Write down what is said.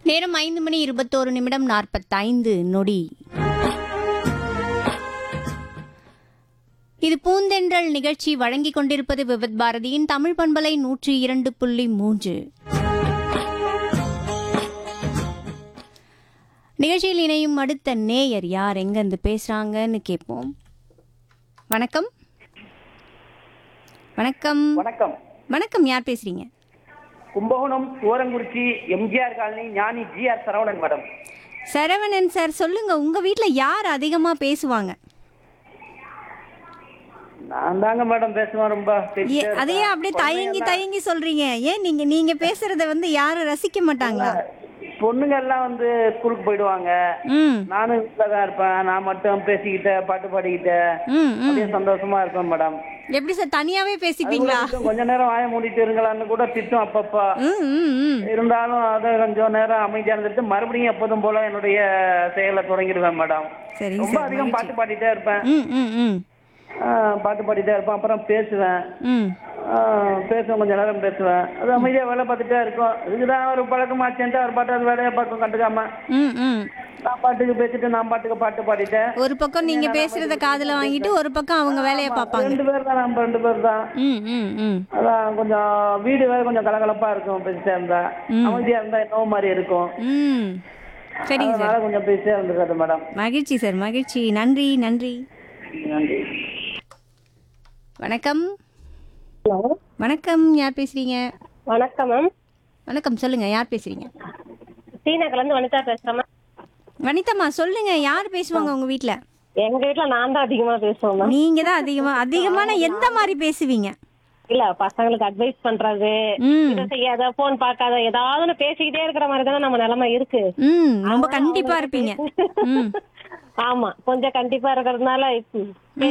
நேரம் ஐந்து மணி இருபத்தோரு நிமிடம் நாற்பத்தைந்து நொடி இது பூந்தென்றல் நிகழ்ச்சி வழங்கிக் கொண்டிருப்பது விவத் பாரதியின் தமிழ் பண்பலை நூற்றி இரண்டு புள்ளி மூன்று நிகழ்ச்சியில் இணையும் அடுத்த நேயர் யார் எங்கிருந்து பேசுறாங்கன்னு கேட்போம் வணக்கம் வணக்கம் வணக்கம் வணக்கம் யார் பேசுறீங்க Kumbakonam Soorankurichi MGR colony Gnani GR Saravanan madam Saravanan sir சொல்லுங்க உங்க வீட்ல யார் அதிகமா பேசுவாங்க நான் தாங்க மேடம் பேசுவேன் ரொம்ப ஏ- பேசிட்டே அதையே இருப்பேன். அப்படியே தயங்கி பொண்ணுங்க தயங்கி சொல்றீங்க ஏன் நீங்க நீங்க பேசுறத வந்து யாரும் ரசிக்க மாட்டாங்களா எல்லாம் பொண்ணுங்க எல்லாம் வந்து ஸ்கூலுக்கு போயிடுவாங்க ம் நானும் வீட்டில் தான் இருப்பேன் நான் மட்டும் பேசிக்கிட்டு பாட்டு பாடிக்கிட்டு ம் ம் அப்படியே சந்தோஷமா இருப்பேன் மேடம் எப்படி சார் தனியாவே அது கூட பேசிப்பீங்களா திட்டும், கொஞ்ச நேரம் வாய மூடிட்டு இருங்களான்னு கூட திட்டும் அப்பப்போ ம் ம் ம் இருந்தாலும் அதை கொஞ்சம் நேரம் அமைதியா இருந்துட்டு மறுபடியும் எப்போதும் போல என்னுடைய செயலை தொடங்கிடுவேன் மேடம் சரிங்க ரொம்ப சார் அதிகம் பாட்டு பாடிட்டே இருப்பேன் ம் ம் ம் ஆ, பாட்டு பாடிட்டே இருப்பேன் அப்புறம் பேசுவேன் ம் ஆ, பேசுவேன் கொஞ்ச நேரம் பேசுவேன் அது அமைதியாக வேலை பார்த்துட்டே இருக்கும் இதுதான் ஒரு பழக்கமாச்சேன்ட்டு அவர் பாட்டு அது வேலையை பார்க்கும் கண்டுக்காம ம் ம் நான் பாட்டுக்கு பேசிட்டு நான் பாட்டுக்கு பாட்டு பாடிட்டேன் ஒரு பக்கம் நீங்க பேசுறத காதுல வாங்கிட்டு ஒரு பக்கம் அவங்க வேலையை பார்ப்பாங்க ரெண்டு பேர் தான் நம்ம ரெண்டு பேர் தான் ம் ம் ம் அதான் கொஞ்சம் வீடு வேற கொஞ்சம் கலகலப்பா இருக்கும் பேசிட்டே இருந்தா அமைதியா இருந்தா என்னவோ மாதிரி இருக்கும் ம் சரிங்க சார் அதனால கொஞ்சம் பேசிட்டே இருந்துருக்காது மேடம் மகிழ்ச்சி சார் மகிழ்ச்சி நன்றி நன்றி நன்றி வணக்கம் ஹலோ வணக்கம் யார் பேசுறீங்க வணக்கம் மேம் வணக்கம் சொல்லுங்க யார் பேசுறீங்க ஸ்ரீநகர்லேருந்து வனிதா பேசுகிறேன் மேம் வனிதம்மா சொல்லுங்க யார் பேசுவாங்க உங்க வீட்ல எங்க வீட்ல நான் தான் அதிகமா பேசுவேன் மேம் நீங்க தான் அதிகமா அதிகமான எந்த மாதிரி பேசுவீங்க இல்ல பசங்களுக்கு அட்வைஸ் பண்றது ம் இதை செய்யாத போன் பார்க்காத ஏதாவது ஒண்ணு பேசிக்கிட்டே இருக்கிற மாதிரி தானே நம்ம நிலைமை இருக்கு ம் ரொம்ப கண்டிப்பா இருப்பீங்க ம் ஆமா கொஞ்சம் கண்டிப்பா இருக்கிறதுனால இப்ப